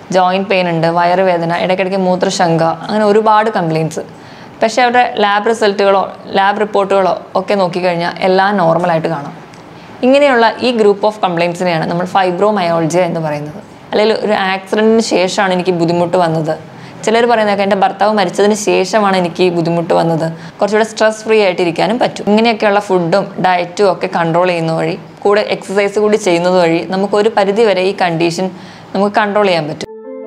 joint pain ഉണ്ട് വയറുവേദന ഇടയ്ക്കിടയ്ക്ക് മൂത്രശങ്ക അങ്ങനെ ഒരുപാട് കംപ്ലയിൻറ്റ്സ് പക്ഷേ അവരുടെ ലാബ് റിസൾട്ടുകളോ ലാബ് റിപ്പോർട്ടുകളോ ഒക്കെ നോക്കിക്കഴിഞ്ഞാൽ എല്ലാം നോർമലായിട്ട് കാണാം ഇങ്ങനെയുള്ള ഈ ഗ്രൂപ്പ് ഓഫ് കംപ്ലയിൻറ്റ്സിനെയാണ് നമ്മൾ ഫൈബ്രോമയോൾജിയ എന്ന് പറയുന്നത് അല്ലെങ്കിൽ ഒരു ആക്സിഡൻറ്റിന് ശേഷമാണ് എനിക്ക് ബുദ്ധിമുട്ട് വന്നത് ചിലർ പറയുന്നതൊക്കെ എൻ്റെ ഭർത്താവ് മരിച്ചതിന് ശേഷമാണ് എനിക്ക് ഈ ബുദ്ധിമുട്ട് വന്നത് കുറച്ചുകൂടെ സ്ട്രെസ് ഫ്രീ ആയിട്ടിരിക്കാനും പറ്റും ഇങ്ങനെയൊക്കെയുള്ള ഫുഡും ഡയറ്റും ഒക്കെ കൺട്രോൾ ചെയ്യുന്ന വഴി കൂടെ എക്സസൈസ് കൂടി ചെയ്യുന്നത് വഴി നമുക്ക് ഒരു പരിധി വരെ ഈ കണ്ടീഷൻ നമുക്ക് കൺട്രോൾ ചെയ്യാൻ പറ്റും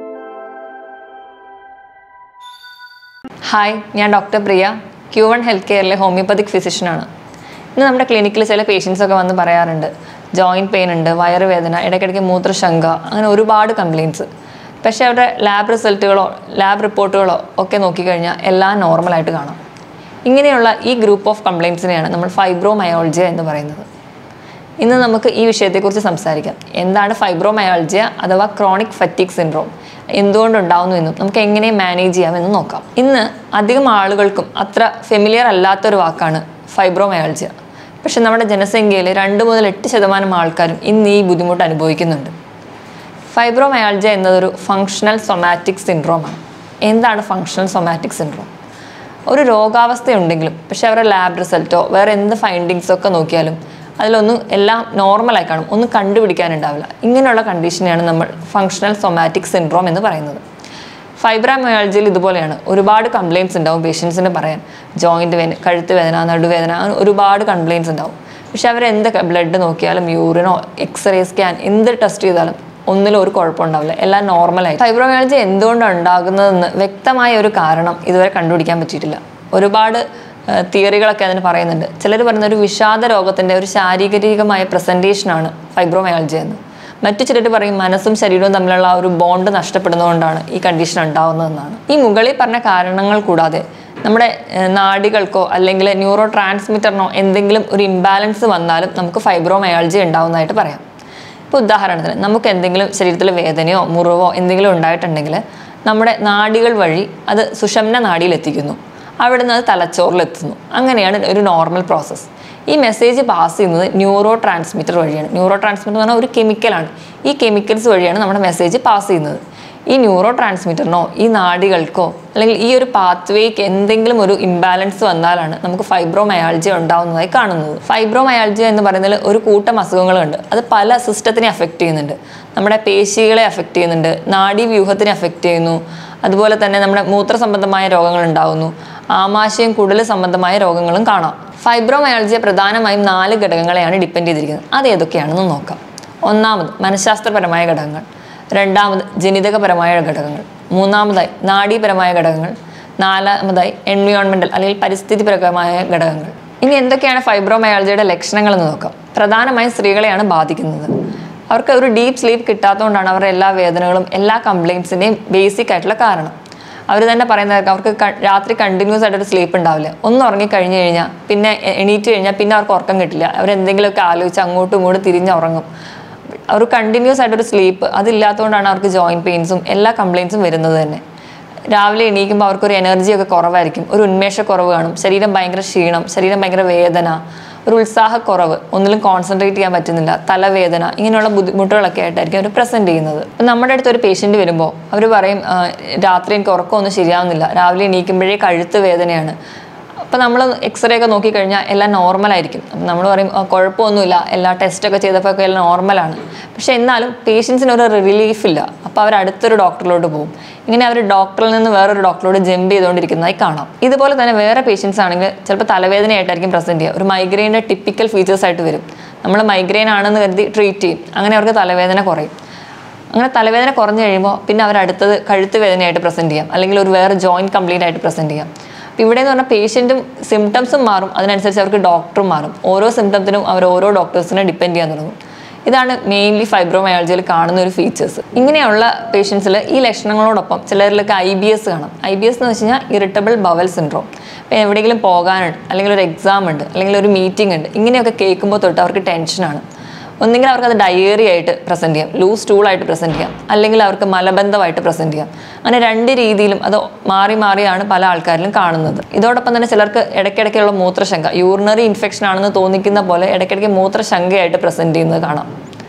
ഹായ് ഞാൻ doctor Priya Q one health കെയറിലെ ഹോമിയോപ്പതിക് ഫിസിഷ്യനാണ് ഇന്ന് നമ്മുടെ ക്ലിനിക്കിൽ ചില പേഷ്യൻസ് ഒക്കെ വന്ന് പറയാറുണ്ട് ജോയിൻറ്റ് പെയിൻ ഉണ്ട് വയറുവേദന ഇടയ്ക്കിടയ്ക്ക് മൂത്രശങ്ക അങ്ങനെ ഒരുപാട് കംപ്ലയിൻറ്റ്സ് പക്ഷേ അവരുടെ ലാബ് റിസൾട്ടുകളോ ലാബ് റിപ്പോർട്ടുകളോ ഒക്കെ നോക്കിക്കഴിഞ്ഞാൽ എല്ലാം നോർമലായിട്ട് കാണാം ഇങ്ങനെയുള്ള ഈ ഗ്രൂപ്പ് ഓഫ് കംപ്ലയിൻറ്റ്സിനെയാണ് നമ്മൾ ഫൈബ്രോമയോൾജിയ എന്ന് പറയുന്നത് ഇന്ന് നമുക്ക് ഈ വിഷയത്തെക്കുറിച്ച് സംസാരിക്കാം എന്താണ് ഫൈബ്രോമയാൾജിയ അഥവാ ക്രോണിക് ഫറ്റീക് സിൻഡ്രോം എന്തുകൊണ്ടുണ്ടാവുന്നു എന്നും നമുക്ക് എങ്ങനെ മാനേജ് ചെയ്യാമെന്ന് നോക്കാം ഇന്ന് അധികം ആളുകൾക്കും അത്ര ഫെമിലിയർ അല്ലാത്തൊരു വാക്കാണ് ഫൈബ്രോമയാൾജിയ പക്ഷെ നമ്മുടെ ജനസംഖ്യയിൽ രണ്ട് മുതൽ എട്ട് ശതമാനം ആൾക്കാരും ഇന്ന് ഈ ബുദ്ധിമുട്ട് അനുഭവിക്കുന്നുണ്ട് ഫൈബ്രോമയാൾജിയ എന്നതൊരു ഫങ്ഷണൽ സൊമാറ്റിക് സിൻഡ്രോമാണ് എന്താണ് ഫങ്ഷണൽ സൊമാറ്റിക് സിൻഡ്രോം ഒരു രോഗാവസ്ഥയുണ്ടെങ്കിലും പക്ഷെ അവരുടെ ലാബ് റിസൾട്ടോ വേറെ എന്ത് ഫൈൻഡിങ്സോ ഒക്കെ നോക്കിയാലും അതിലൊന്നും എല്ലാം നോർമലായി കാണും ഒന്നും കണ്ടുപിടിക്കാനുണ്ടാവില്ല ഇങ്ങനെയുള്ള കണ്ടീഷനെയാണ് നമ്മൾ ഫങ്ഷണൽ സൊമാറ്റിക് സിൻഡ്രോം എന്ന് പറയുന്നത് ഫൈബ്രാമയാൾജിയിൽ ഇതുപോലെയാണ് ഒരുപാട് കംപ്ലയിൻറ്റ്സ് ഉണ്ടാവും പേഷ്യൻസിന് പറയാൻ ജോയിൻറ്റ് വേദന കഴുത്ത് വേദന നടുവേദന അങ്ങനെ ഒരുപാട് കംപ്ലയിൻറ്റ്സ് ഉണ്ടാവും പക്ഷെ അവർ എന്തൊക്കെ ബ്ലഡ് നോക്കിയാലും യൂറിനോ എക്സ്റേ സ്കാൻ എന്ത് ടെസ്റ്റ് ചെയ്താലും ഒന്നിലും ഒരു കുഴപ്പമുണ്ടാവില്ല എല്ലാം നോർമലായി ഫൈബ്രോമയാൾജി എന്തുകൊണ്ടാണ് ഉണ്ടാകുന്നതെന്ന് വ്യക്തമായ ഒരു കാരണം ഇതുവരെ കണ്ടുപിടിക്കാൻ പറ്റിയിട്ടില്ല ഒരുപാട് തിയറികളൊക്കെ അതിന് പറയുന്നുണ്ട് ചിലർ പറയുന്ന ഒരു വിഷാദ രോഗത്തിൻ്റെ ഒരു ശാരീരികമായ പ്രസൻറ്റേഷനാണ് ഫൈബ്രോമയാൾജി എന്ന് മറ്റു ചിലർ പറയും മനസ്സും ശരീരവും തമ്മിലുള്ള ആ ഒരു ബോണ്ട് നഷ്ടപ്പെടുന്നതുകൊണ്ടാണ് ഈ കണ്ടീഷൻ ഉണ്ടാകുന്നതെന്നാണ് ഈ മുകളിൽ പറഞ്ഞ കാരണങ്ങൾ കൂടാതെ നമ്മുടെ ഏഹ്, നാഡികൾക്കോ അല്ലെങ്കിൽ ന്യൂറോ ട്രാൻസ്മിറ്ററിനോ എന്തെങ്കിലും ഒരു ഇംബാലൻസ് വന്നാലും നമുക്ക് ഫൈബ്രോമയാൾജി ഉണ്ടാവുന്നതായിട്ട് പറയാം ഇപ്പോൾ ഉദാഹരണത്തിന് നമുക്ക് എന്തെങ്കിലും ശരീരത്തിൽ വേദനയോ മുറിവോ എന്തെങ്കിലും ഉണ്ടായിട്ടുണ്ടെങ്കിൽ നമ്മുടെ നാഡികൾ വഴി അത് സുഷംന നാഡിയിൽ എത്തിക്കുന്നു അവിടെ നിന്ന് അത് തലച്ചോറിലെത്തുന്നു അങ്ങനെയാണ് ഒരു നോർമൽ പ്രോസസ്സ് ഈ മെസ്സേജ് പാസ് ചെയ്യുന്നത് ന്യൂറോ ട്രാൻസ്മിറ്റർ വഴിയാണ് ന്യൂറോ ട്രാൻസ്മിറ്റർ എന്ന് പറഞ്ഞാൽ ഒരു കെമിക്കലാണ് ഈ കെമിക്കൽസ് വഴിയാണ് നമ്മുടെ മെസ്സേജ് പാസ് ചെയ്യുന്നത് ഈ ന്യൂറോ ട്രാൻസ്മിറ്ററിനോ ഈ നാഡികൾക്കോ അല്ലെങ്കിൽ ഈ ഒരു പാത്വേക്ക് എന്തെങ്കിലും ഒരു ഇംബാലൻസ് വന്നാലാണ് നമുക്ക് ഫൈബ്രോമയാൾജിയ ഉണ്ടാവുന്നതായി കാണുന്നത് ഫൈബ്രോമയാൾജിയ എന്ന് പറയുന്നതിൽ ഒരു കൂട്ടം അസുഖങ്ങളുണ്ട് അത് പല സിസ്റ്റത്തിനെ അഫക്റ്റ് ചെയ്യുന്നുണ്ട് നമ്മുടെ പേശികളെ അഫക്റ്റ് ചെയ്യുന്നുണ്ട് നാഡീവ്യൂഹത്തിനെ അഫക്റ്റ് ചെയ്യുന്നു അതുപോലെ തന്നെ നമ്മുടെ മൂത്ര സംബന്ധമായ രോഗങ്ങൾ ഉണ്ടാകുന്നു ആമാശയം കുടൽ സംബന്ധമായ രോഗങ്ങളും കാണാം ഫൈബ്രോമയാൾജിയ പ്രധാനമായും നാല് ഘടകങ്ങളെയാണ് ഡിപ്പെൻഡ് ചെയ്തിരിക്കുന്നത് അത് ഏതൊക്കെയാണെന്ന് നോക്കാം ഒന്നാമത് മനഃശാസ്ത്രപരമായ ഘടകങ്ങൾ രണ്ടാമത് ജനിതകപരമായ ഘടകങ്ങൾ മൂന്നാമതായി നാഡീപരമായ ഘടകങ്ങൾ നാലാമതായി എൻവിയോൺമെന്റൽ അല്ലെങ്കിൽ പരിസ്ഥിതിപരമായ ഘടകങ്ങൾ ഇനി എന്തൊക്കെയാണ് ഫൈബ്രോമയാൾജിയുടെ ലക്ഷണങ്ങൾ എന്ന് നോക്കാം പ്രധാനമായും സ്ത്രീകളെയാണ് ബാധിക്കുന്നത് അവർക്ക് ഒരു ഡീപ്പ് സ്ലീപ്പ് കിട്ടാത്തതുകൊണ്ടാണ് അവരുടെ എല്ലാ വേദനകളും എല്ലാ കംപ്ലയിൻസിൻ്റെയും ബേസിക് ആയിട്ടുള്ള കാരണം അവർ തന്നെ പറയുന്നത് അവർക്ക് ക- രാത്രി കണ്ടിന്യൂസ് ആയിട്ടൊരു സ്ലീപ്പ് ഉണ്ടാവില്ല ഒന്ന് ഉറങ്ങി കഴിഞ്ഞ് കഴിഞ്ഞാൽ പിന്നെ എ- എണീറ്റ് കഴിഞ്ഞാൽ പിന്നെ അവർക്ക് ഉറക്കം കിട്ടില്ല അവരെന്തെങ്കിലുമൊക്കെ ആലോചിച്ച് അങ്ങോട്ടും ഇങ്ങോട്ടും തിരിഞ്ഞ് ഉറങ്ങും അവർ കണ്ടിന്യൂസ് ആയിട്ടൊരു സ്ലീപ്പ് അതില്ലാത്തതുകൊണ്ടാണ് അവർക്ക് ജോയിൻറ്റ് പെയിൻസും എല്ലാ കംപ്ലയിൻസും വരുന്നത് തന്നെ രാവിലെ എണീക്കുമ്പോൾ അവർക്കൊരു എനർജിയൊക്കെ കുറവായിരിക്കും ഒരു ഉന്മേഷക്കുറവ് കാണും ശരീരം ഭയങ്കര ക്ഷീണം ശരീരം ഭയങ്കര വേദന ഒരു ഉത്സാഹക്കുറവ് ഒന്നിലും കോൺസെൻട്രേറ്റ് ചെയ്യാൻ പറ്റുന്നില്ല തലവേദന ഇങ്ങനെയുള്ള ബുദ്ധിമുട്ടുകളൊക്കെ ആയിട്ടായിരിക്കും അവർ പ്രസൻറ്റ് ചെയ്യുന്നത് അപ്പം നമ്മുടെ അടുത്ത് ഒരു പേഷ്യൻ്റ് വരുമ്പോൾ അവർ പറയും "ആ, രാത്രി എനിക്ക് ഉറക്കമൊന്നും ശരിയാവുന്നില്ല രാവിലെ എണീക്കുമ്പോഴേ കഴുത്ത് വേദനയാണ് അപ്പോൾ നമ്മൾ എക്സ്റേ ഒക്കെ നോക്കിക്കഴിഞ്ഞാൽ എല്ലാം നോർമലായിരിക്കും നമ്മൾ പറയും "ആ, കുഴപ്പമൊന്നുമില്ല എല്ലാ ടെസ്റ്റൊക്കെ ചെയ്തപ്പോൾ ഒക്കെ എല്ലാം നോർമലാണ് പക്ഷേ എന്നാലും പേഷ്യൻസിന് ഒരു റിലീഫ് ഇല്ല അപ്പോൾ അവർ അടുത്തൊരു ഡോക്ടറിലോട്ട് പോകും ഇങ്ങനെ അവർ ഡോക്ടറിൽ നിന്ന് വേറൊരു ഡോക്ടറോട് ജമ്പ് ചെയ്തുകൊണ്ടിരിക്കുന്നതായി കാണാം ഇതുപോലെ തന്നെ വേറെ പേഷ്യൻസ് ആണെങ്കിൽ ചിലപ്പോൾ തലവേദനയായിട്ടായിരിക്കും പ്രസൻറ്റ് ചെയ്യുക ഒരു മൈഗ്രെയിൻ്റെ ടിപ്പിക്കൽ ഫീച്ചേഴ്സ് ആയിട്ട് വരും നമ്മൾ മൈഗ്രെയിൻ ആണെന്ന് കരുതി ട്രീറ്റ് ചെയ്യും അങ്ങനെ അവർക്ക് തലവേദന കുറയും അങ്ങനെ തലവേദന കുറഞ്ഞു കഴിയുമ്പോൾ പിന്നെ അവർ അടുത്തത് കഴുത്ത് വേദനയായിട്ട് പ്രസൻറ്റ് ചെയ്യാം അല്ലെങ്കിൽ ഒരു വേറെ ജോയിൻറ്റ് കംപ്ലീറ്റ് ആയിട്ട് പ്രസൻറ്റ് ചെയ്യാം അപ്പോൾ ഇവിടെ എന്ന് പറഞ്ഞാൽ പേഷ്യൻറ്റും സിംറ്റംസും മാറും അതിനനുസരിച്ച് അവർക്ക് ഡോക്ടറും മാറും ഓരോ സിംറ്റംസിനും അവർ ഓരോ ഡോക്ടേഴ്സിനെ ഡിപ്പെൻഡ് ചെയ്യാൻ തുടങ്ങും ഇതാണ് മെയിൻലി ഫൈബ്രോമയാൾജിയിൽ കാണുന്ന ഒരു ഫീച്ചേഴ്സ് ഇങ്ങനെയുള്ള പേഷ്യൻസിൽ ഈ ലക്ഷണങ്ങളോടൊപ്പം ചിലരിലൊക്കെ ഐ ബി എസ് കാണാം ഐ ബി എസ് എന്ന് വെച്ച് കഴിഞ്ഞാൽ ഇറിറ്റബിൾ ബവൽ സിൻഡ്രോം ഇപ്പോൾ എവിടെയെങ്കിലും പോകാനുണ്ട് അല്ലെങ്കിൽ ഒരു എക്സാം ഉണ്ട് അല്ലെങ്കിൽ ഒരു മീറ്റിംഗ് ഉണ്ട് ഇങ്ങനെയൊക്കെ കേൾക്കുമ്പോൾ തൊട്ട് അവർക്ക് ടെൻഷനാണ് ഒന്നുകിൽ അവർക്ക് അത് ഡയറി ആയിട്ട് പ്രസൻറ്റ് ചെയ്യാം ലൂസ് ടൂളായിട്ട് പ്രസൻറ്റ് ചെയ്യാം അല്ലെങ്കിൽ അവർക്ക് മലബന്ധമായിട്ട് പ്രസൻറ്റ് ചെയ്യാം അങ്ങനെ രണ്ട് രീതിയിലും അത് മാറി മാറിയാണ് പല ആൾക്കാരിലും കാണുന്നത് ഇതോടൊപ്പം തന്നെ ചിലർക്ക് ഇടയ്ക്കിടയ്ക്കുള്ള മൂത്രശങ്ക യൂറിനറി ഇൻഫെക്ഷൻ ആണെന്ന് തോന്നിക്കുന്ന പോലെ ഇടയ്ക്കിടയ്ക്ക് മൂത്രശങ്കയായിട്ട് പ്രസൻറ്റ് ചെയ്യുന്നത് കാണാം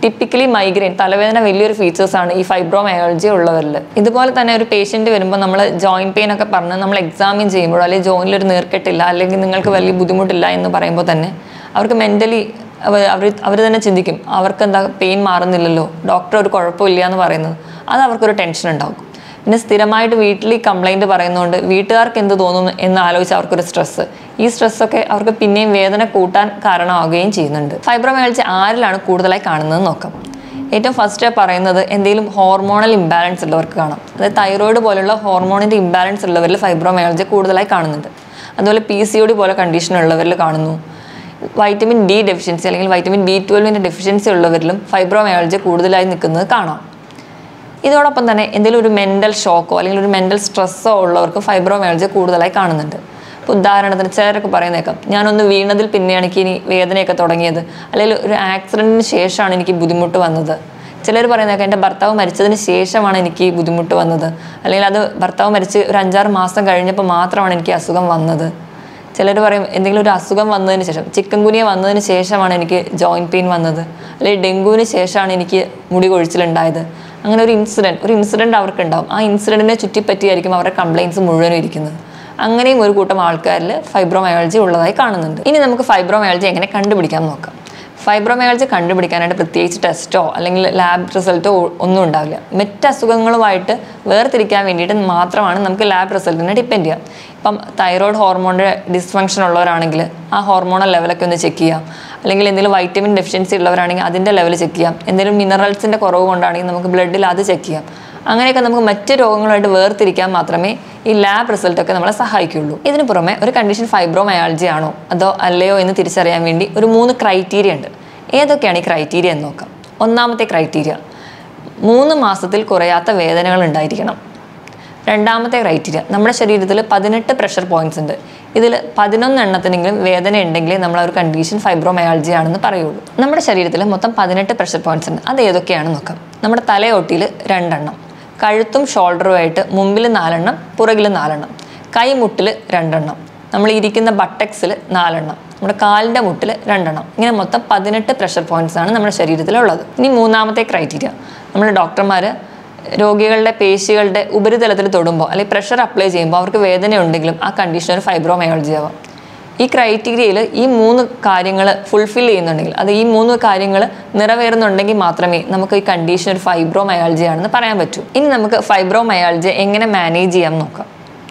ടിപ്പിക്കലി മൈഗ്രെയിൻ തലവേദന വലിയൊരു ഫീച്ചേഴ്സാണ് ഈ ഫൈബ്രോമയോളജി ഉള്ളവരിൽ ഇതുപോലെ തന്നെ ഒരു പേഷ്യൻ്റ് വരുമ്പോൾ നമ്മൾ ജോയിൻറ്റ് പെയിൻ ഒക്കെ പറഞ്ഞ് നമ്മൾ എക്സാമിൻ ചെയ്യുമ്പോൾ അല്ലെങ്കിൽ ജോയിനിൽ ഒരു നീർക്കെട്ടില്ല അല്ലെങ്കിൽ നിങ്ങൾക്ക് വലിയ ബുദ്ധിമുട്ടില്ല എന്ന് പറയുമ്പോൾ തന്നെ അവർക്ക് മെൻ്റലി അവർ അവർ തന്നെ ചിന്തിക്കും അവർക്ക് എന്താ പെയിൻ മാറുന്നില്ലല്ലോ ഡോക്ടർ ഒരു കുഴപ്പമില്ല എന്ന് പറയുന്നത് അത് അവർക്കൊരു ടെൻഷൻ ഉണ്ടാകും പിന്നെ സ്ഥിരമായിട്ട് വീട്ടിൽ ഈ കംപ്ലൈൻറ്റ് പറയുന്നതുകൊണ്ട് വീട്ടുകാർക്ക് എന്ത് തോന്നും എന്ന് ആലോചിച്ച് അവർക്കൊരു സ്ട്രെസ്സ് ഈ സ്ട്രെസ്സൊക്കെ അവർക്ക് പിന്നെയും വേദന കൂട്ടാൻ കാരണമാവുകയും ചെയ്യുന്നുണ്ട് ഫൈബ്രോമയാൾജി ആരിലാണ് കൂടുതലായി കാണുന്നത് നോക്കാം ഏറ്റവും ഫസ്റ്റ് പറയുന്നത് എന്തെങ്കിലും ഹോർമോണൽ ഇംബാലൻസ് ഉള്ളവർക്ക് കാണാം അതായത് തൈറോയിഡ് പോലുള്ള ഹോർമോണിൻ്റെ ഇംബാലൻസ് ഉള്ളവരിൽ ഫൈബ്രോമയാൾജി കൂടുതലായി കാണുന്നുണ്ട് അതുപോലെ പി സി ഒ ഡി പോലെ കണ്ടീഷൻ ഉള്ളവരിൽ കാണുന്നു വൈറ്റമിൻ ഡി ഡെഫിഷ്യൻസി അല്ലെങ്കിൽ വൈറ്റമിൻ ബി ട്വൽവിൻ്റെ ഡെഫിഷ്യൻസി ഉള്ളവരിലും ഫൈബ്രോമയാൾജി കൂടുതലായി നിൽക്കുന്നത് കാണാം ഇതോടൊപ്പം തന്നെ എന്തെങ്കിലും ഒരു മെൻ്റൽ ഷോക്കോ അല്ലെങ്കിൽ ഒരു മെൻ്റൽ സ്ട്രെസ്സോ ഉള്ളവർക്ക് ഫൈബ്രോമയാൾജി കൂടുതലായി കാണുന്നുണ്ട് ഇപ്പോൾ ഉദാഹരണത്തിന് ചിലരൊക്കെ പറയുന്നേക്കാം ഞാനൊന്ന് വീണതിൽ പിന്നെയാണ് എനിക്ക് ഇനി വേദനയൊക്കെ തുടങ്ങിയത് അല്ലെങ്കിൽ ഒരു ആക്സിഡൻറ്റിന് ശേഷമാണ് എനിക്ക് ബുദ്ധിമുട്ട് വന്നത് ചിലർ പറയുന്നേക്കാം എൻ്റെ ഭർത്താവ് മരിച്ചതിന് ശേഷമാണ് എനിക്ക് ഈ ബുദ്ധിമുട്ട് വന്നത് അല്ലെങ്കിൽ അത് ഭർത്താവ് മരിച്ച് ഒരു അഞ്ചാറ് മാസം കഴിഞ്ഞപ്പോൾ മാത്രമാണ് എനിക്ക് ഈ അസുഖം വന്നത് ചിലർ പറയും എന്തെങ്കിലും ഒരു അസുഖം വന്നതിന് ശേഷം ചിക്കൻ കുനിയ വന്നതിന് ശേഷമാണ് എനിക്ക് ജോയിൻറ്റ് പെയിൻ വന്നത് അല്ലെങ്കിൽ ഡെങ്കുവിന് ശേഷമാണ് എനിക്ക് മുടി കൊഴിച്ചിലുണ്ടായത് അങ്ങനെ ഒരു ഇൻസിഡൻറ്റ് ഒരു ഇൻസിഡൻറ്റ് അവർക്ക് ഉണ്ടാവും ആ ഇൻസിഡൻറ്റിനെ ചുറ്റിപ്പറ്റിയായിരിക്കും അവരുടെ കംപ്ലയിൻസ് മുഴുവനും ഇരിക്കുന്നത് അങ്ങനെയും ഒരു കൂട്ടം ആൾക്കാരിൽ ഫൈബ്രോമയോളജി ഉള്ളതായി കാണുന്നുണ്ട് ഇനി നമുക്ക് ഫൈബ്രോമയോളജി എങ്ങനെ കണ്ടുപിടിക്കാൻ നോക്കാം ഫൈബ്രോമയാൾജി കണ്ടുപിടിക്കാനായിട്ട് പ്രത്യേകിച്ച് ടെസ്റ്റോ അല്ലെങ്കിൽ ലാബ് റിസൾട്ടോ ഒന്നും ഉണ്ടാവില്ല മറ്റ് അസുഖങ്ങളുമായിട്ട് വേർതിരിക്കാൻ വേണ്ടിയിട്ട് മാത്രമാണ് നമുക്ക് ലാബ് റിസൾട്ടിനെ ഡിപ്പെൻഡ് ചെയ്യാം ഇപ്പം തൈറോയ്ഡ് ഹോർമോണിൻ്റെ ഡിസ്ഫങ്ഷൻ ഉള്ളവരാണെങ്കിൽ ആ ഹോർമോണൽ ലെവലൊക്കെ ഒന്ന് ചെക്ക് ചെയ്യാം അല്ലെങ്കിൽ എന്തെങ്കിലും വൈറ്റമിൻ ഡെഫിഷ്യൻസി ഉള്ളവരാണെങ്കിൽ അതിൻ്റെ ലെവൽ ചെക്ക് ചെയ്യാം എന്തെങ്കിലും മിനറൽസിൻ്റെ കുറവ് കൊണ്ടാണെങ്കിൽ നമുക്ക് ബ്ലഡിൽ അത് ചെക്ക് ചെയ്യാം അങ്ങനെയൊക്കെ നമുക്ക് മറ്റ് രോഗങ്ങളുമായിട്ട് വേർതിരിക്കാൻ മാത്രമേ ഈ ലാബ് റിസൾട്ടൊക്കെ നമ്മളെ സഹായിക്കുള്ളൂ ഇതിന് പുറമെ ഒരു കണ്ടീഷൻ ഫൈബ്രോമയാൾജി ആണോ അതോ അല്ലയോ എന്ന് തിരിച്ചറിയാൻ വേണ്ടി ഒരു മൂന്ന് ക്രൈറ്റീരിയ ഉണ്ട് ഏതൊക്കെയാണ് ഈ ക്രൈറ്റീരിയ എന്ന് നോക്കാം ഒന്നാമത്തെ ക്രൈറ്റീരിയ മൂന്ന് മാസത്തിൽ കുറയാത്ത വേദനകൾ ഉണ്ടായിരിക്കണം രണ്ടാമത്തെ ക്രൈറ്റീരിയ നമ്മുടെ ശരീരത്തിൽ പതിനെട്ട് പ്രഷർ പോയിന്റ്സ് ഉണ്ട് ഇതിൽ പതിനൊന്ന് എണ്ണത്തിനെങ്കിലും വേദന ഉണ്ടെങ്കിലേ നമ്മൾ ആ ഒരു കണ്ടീഷൻ ഫൈബ്രോമയാൾജി ആണെന്ന് പറയുള്ളൂ നമ്മുടെ ശരീരത്തിൽ മൊത്തം പതിനെട്ട് പ്രഷർ പോയിന്റ്സ് ഉണ്ട് അത് ഏതൊക്കെയാണെന്ന് നോക്കാം നമ്മുടെ തലയോട്ടിയിൽ രണ്ടെണ്ണം കഴുത്തും ഷോൾഡറുമായിട്ട് മുമ്പിൽ നാലെണ്ണം പുറകിൽ നാലെണ്ണം കൈമുട്ടിൽ രണ്ടെണ്ണം നമ്മൾ ഇരിക്കുന്ന ബട്ടക്സിൽ നാലെണ്ണം നമ്മുടെ കാലിൻ്റെ മുട്ടിൽ രണ്ടെണ്ണം ഇങ്ങനെ മൊത്തം പതിനെട്ട് പ്രഷർ പോയിന്റ്സ് ആണ് നമ്മുടെ ശരീരത്തിലുള്ളത് ഇനി മൂന്നാമത്തെ ക്രൈറ്റീരിയ നമ്മൾ ഡോക്ടർമാർ രോഗികളുടെ പേശികളുടെ ഉപരിതലത്തിൽ തൊടുമ്പോൾ അല്ലെങ്കിൽ പ്രഷർ അപ്ലൈ ചെയ്യുമ്പോൾ അവർക്ക് വേദന ഉണ്ടെങ്കിലും ആ കണ്ടീഷൻ ഒരു ഫൈബ്രോമയോളജി ആവാം ഈ ക്രൈറ്റീരിയയിൽ ഈ മൂന്ന് കാര്യങ്ങൾ ഫുൾഫിൽ ചെയ്യുന്നുണ്ടെങ്കിൽ അത് ഈ മൂന്ന് കാര്യങ്ങൾ നിറവേറുന്നുണ്ടെങ്കിൽ മാത്രമേ നമുക്ക് ഈ കണ്ടീഷൻ ഒരു ഫൈബ്രോമയാൾജി ആണെന്ന് പറയാൻ പറ്റൂ ഇനി നമുക്ക് ഫൈബ്രോമയാൾജി എങ്ങനെ മാനേജ് ചെയ്യാം നോക്കാം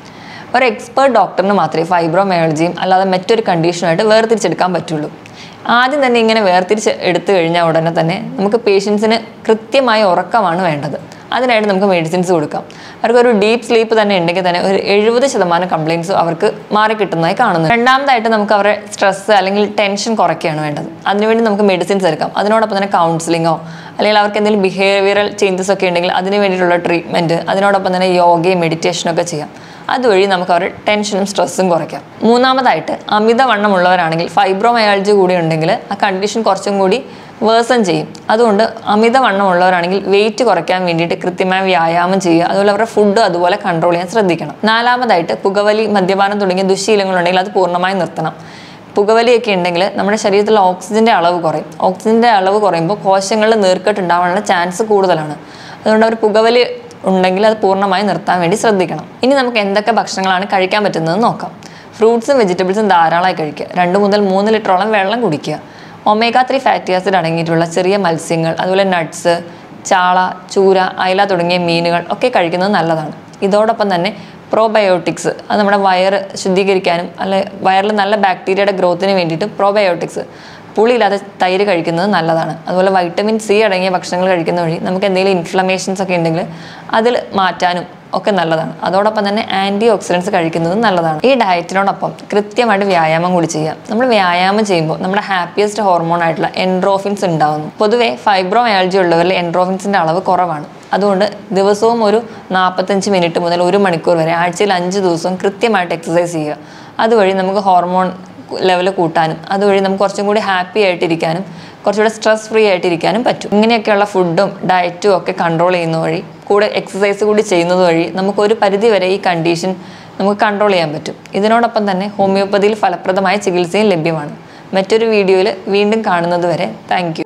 ഒരു എക്സ്പേർട്ട് ഡോക്ടറിന് മാത്രമേ ഫൈബ്രോമയോളജിയും അല്ലാതെ മറ്റൊരു കണ്ടീഷനുമായിട്ട് വേർതിരിച്ചെടുക്കാൻ പറ്റുള്ളൂ ആദ്യം തന്നെ ഇങ്ങനെ വേർതിരിച്ച് എടുത്തു കഴിഞ്ഞാൽ ഉടനെ തന്നെ നമുക്ക് പേഷ്യൻസിന് കൃത്യമായ ഉറക്കമാണ് വേണ്ടത് അതിനായിട്ട് നമുക്ക് മെഡിസിൻസ് കൊടുക്കാം അവർക്ക് ഒരു ഡീപ്പ് സ്ലീപ്പ് തന്നെ ഉണ്ടെങ്കിൽ തന്നെ ഒരു എഴുപത് ശതമാനം കംപ്ലയിൻസ് അവർക്ക് മാറി കിട്ടുന്നതായി കാണുന്നു രണ്ടാമതായിട്ട് നമുക്ക് അവരുടെ സ്ട്രെസ് അല്ലെങ്കിൽ ടെൻഷൻ കുറയ്ക്കുകയാണ് വേണ്ടത് അതിനുവേണ്ടി നമുക്ക് മെഡിസിൻസ് എടുക്കാം അതിനോടൊപ്പം തന്നെ കൗൺസിലിങ്ങോ അല്ലെങ്കിൽ അവർക്ക് എന്തെങ്കിലും ബിഹേവിയറൽ ചേഞ്ചസ് ഒക്കെ ഉണ്ടെങ്കിൽ അതിന് വേണ്ടിയിട്ടുള്ള ട്രീറ്റ്മെൻറ്റ് അതിനോടൊപ്പം തന്നെ യോഗയും മെഡിറ്റേഷനൊക്കെ ചെയ്യാം അതുവഴി നമുക്ക് അവരുടെ ടെൻഷനും സ്ട്രെസ്സും കുറയ്ക്കാം മൂന്നാമതായിട്ട് അമിതവണ്ണമുള്ളവരാണെങ്കിൽ ഫൈബ്രോമയാൾജി കൂടി ഉണ്ടെങ്കിൽ ആ കണ്ടീഷൻ കുറച്ചും കൂടി വേഴ്സൺ ചെയ്യും അതുകൊണ്ട് അമിതവണ്ണമുള്ളവരാണെങ്കിൽ വെയിറ്റ് കുറയ്ക്കാൻ വേണ്ടിയിട്ട് കൃത്യമായ വ്യായാമം ചെയ്യുക അതുപോലെ അവരുടെ ഫുഡ് അതുപോലെ കൺട്രോൾ ചെയ്യാൻ ശ്രദ്ധിക്കണം നാലാമതായിട്ട് പുകവലി മദ്യപാനം തുടങ്ങിയ ദുശീലങ്ങളുണ്ടെങ്കിൽ അത് പൂർണ്ണമായി നിർത്തണം പുകവലിയൊക്കെ ഉണ്ടെങ്കിൽ നമ്മുടെ ശരീരത്തിലെ ഓക്സിജൻ്റെ അളവ് കുറയും ഓക്സിജൻ്റെ അളവ് കുറയുമ്പോൾ കോശങ്ങളിൽ നീർക്കെട്ടുണ്ടാവാനുള്ള ചാൻസ് കൂടുതലാണ് അതുകൊണ്ട് അവർ പുകവലി ഉണ്ടെങ്കിൽ അത് പൂർണ്ണമായി നിർത്താൻ വേണ്ടി ശ്രദ്ധിക്കണം ഇനി നമുക്ക് എന്തൊക്കെ ഭക്ഷണങ്ങളാണ് കഴിക്കാൻ പറ്റുന്നതെന്ന് നോക്കാം ഫ്രൂട്ട്സും വെജിറ്റബിൾസും ധാരാളമായി കഴിക്കുക രണ്ട് മുതൽ മൂന്ന് ലിറ്ററോളം വെള്ളം കുടിക്കുക ഒമേഗ ത്രീ ഫാറ്റി ആസിഡ് അടങ്ങിയിട്ടുള്ള ചെറിയ മത്സ്യങ്ങൾ അതുപോലെ നട്ട്സ് ചാള ചൂര അയല തുടങ്ങിയ മീനുകൾ ഒക്കെ കഴിക്കുന്നത് നല്ലതാണ് ഇതോടൊപ്പം തന്നെ പ്രോബയോട്ടിക്സ് അത് നമ്മുടെ വയറ് ശുദ്ധീകരിക്കാനും അല്ലെ വയറിൽ നല്ല ബാക്ടീരിയയുടെ ഗ്രോത്തിന് വേണ്ടിയിട്ട് പ്രോബയോട്ടിക്സ് പുളിയില്ലാതെ തൈര് കഴിക്കുന്നത് നല്ലതാണ് അതുപോലെ വൈറ്റമിൻ സി അടങ്ങിയ ഭക്ഷണങ്ങൾ കഴിക്കുന്ന വഴി നമുക്ക് എന്തെങ്കിലും ഇൻഫ്ലമേഷൻസ് ഒക്കെ ഉണ്ടെങ്കിൽ അതിൽ മാറ്റാനും ഒക്കെ നല്ലതാണ് അതോടൊപ്പം തന്നെ ആൻറ്റി ഓക്സിഡൻസ് കഴിക്കുന്നതും നല്ലതാണ് ഈ ഡയറ്റിനോടൊപ്പം കൃത്യമായിട്ട് വ്യായാമം കൂടി ചെയ്യാം നമ്മൾ വ്യായാമം ചെയ്യുമ്പോൾ നമ്മുടെ ഹാപ്പിയസ്റ്റ് ഹോർമോൺ ആയിട്ടുള്ള എൻഡ്രോഫിൻസ് ഉണ്ടാകുന്നു പൊതുവേ ഫൈബ്രോമയാൾജി ഉള്ളവരിൽ എൻഡ്രോഫിൻസിൻ്റെ അളവ് കുറവാണ് അതുകൊണ്ട് ദിവസവും ഒരു നാൽപ്പത്തഞ്ച് മിനിറ്റ് മുതൽ ഒരു മണിക്കൂർ വരെ ആഴ്ചയിൽ അഞ്ച് ദിവസവും കൃത്യമായിട്ട് എക്സസൈസ് ചെയ്യുക അതുവഴി നമുക്ക് ഹോർമോൺ ലെവൽ കൂട്ടാനും അതുവഴി നമുക്ക് കുറച്ചും കൂടി ഹാപ്പി ആയിട്ടിരിക്കാനും കുറച്ചുകൂടെ സ്ട്രെസ് ഫ്രീ ആയിട്ടിരിക്കാനും പറ്റും ഇങ്ങനെയൊക്കെയുള്ള ഫുഡും ഡയറ്റും ഒക്കെ കൺട്രോൾ ചെയ്യുന്ന വഴി കൂടെ എക്സസൈസ് കൂടി ചെയ്യുന്നത് വഴി നമുക്ക് ഒരു പരിധി വരെ ഈ കണ്ടീഷൻ നമുക്ക് കൺട്രോൾ ചെയ്യാൻ പറ്റും ഇതിനോടൊപ്പം തന്നെ ഹോമിയോപ്പതിയിൽ ഫലപ്രദമായ ചികിത്സയും ലഭ്യമാണ് മറ്റൊരു വീഡിയോയിൽ വീണ്ടും കാണുന്നത് വരെ താങ്ക്